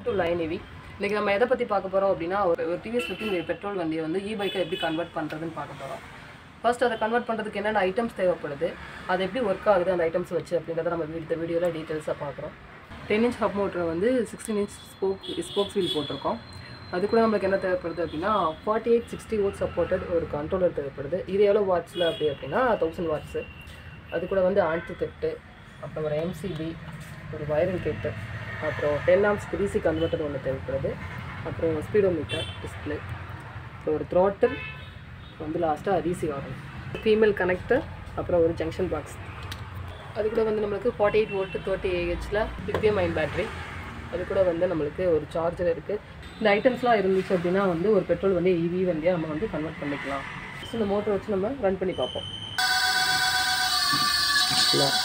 to line இவி இன்றைக்கி நம்ம எதை பற்றி பார்க்க போகிறோம் அப்படின்னா ஒரு ஒரு டிவிஎஸ் ஃபிஃப்டின் பெட்ரோல் வண்டியை வந்து இ பைக்கை எப்படி கன்வெர்ட் பண்ணுறதுன்னு பார்க்க போகிறோம் ஃபர்ஸ்ட் அதை கன்வெர்ட் பண்ணுறதுக்கு என்னென்ன ஐட்டம்ஸ் தேவைப்படுது அது எப்படி ஒர்க் ஆகுது அந்த ஐட்டம்ஸ் வச்சு அப்படின்றத நம்ம இந்த வீடியோவில் டீட்டெயில்ஸாக பார்க்குறோம் டென் இன்ச் ஹப் மோட்டரை வந்து sixteen inch spoke spokes wheel போட்டிருக்கோம் அது கூட நம்மளுக்கு என்ன தேவைப்படுது அப்படின்னா forty eight sixty volt supported ஒரு கண்ட்ரோலர் தேவைப்படுது இது எவ்வளோ வாட்ஸில் அப்படி அப்படின்னா தௌசண்ட் வாட்ஸு அது கூட வந்து ஆன்டி தெட்டு அப்புறம் ஒரு எம்சிபி ஒரு வயரிங் கிட்டு அப்புறம் டென் ஆம்ஸ் டிசி கன்வெர்ட்டர் ஒன்று தேவைப்படுது அப்புறம் ஸ்பீடோமீட்டர் டிஸ்பிளே அப்புறம் ஒரு த்ராட்டில் வந்து லாஸ்ட்டாக ரீசி வரும் ஃபீமேல் கனெக்டர் அப்புறம் ஒரு ஜங்ஷன் பாக்ஸ் அது கூட வந்து நம்மளுக்கு ஃபார்ட்டி எயிட் வோல்ட் தேர்ட்டி ஏஹெச்சில் லித்தியம் அயன் பேட்டரி அது கூட வந்து நம்மளுக்கு ஒரு சார்ஜர் இருக்குது இந்த ஐட்டம்ஸ்லாம் இருந்துச்சு அப்படின்னா வந்து ஒரு பெட்ரோல் வந்து இவி வண்டியாக நம்ம வந்து கன்வெர்ட் பண்ணிக்கலாம் ஸோ இந்த மோட்டரை வச்சு நம்ம ரன் பண்ணி பார்ப்போம்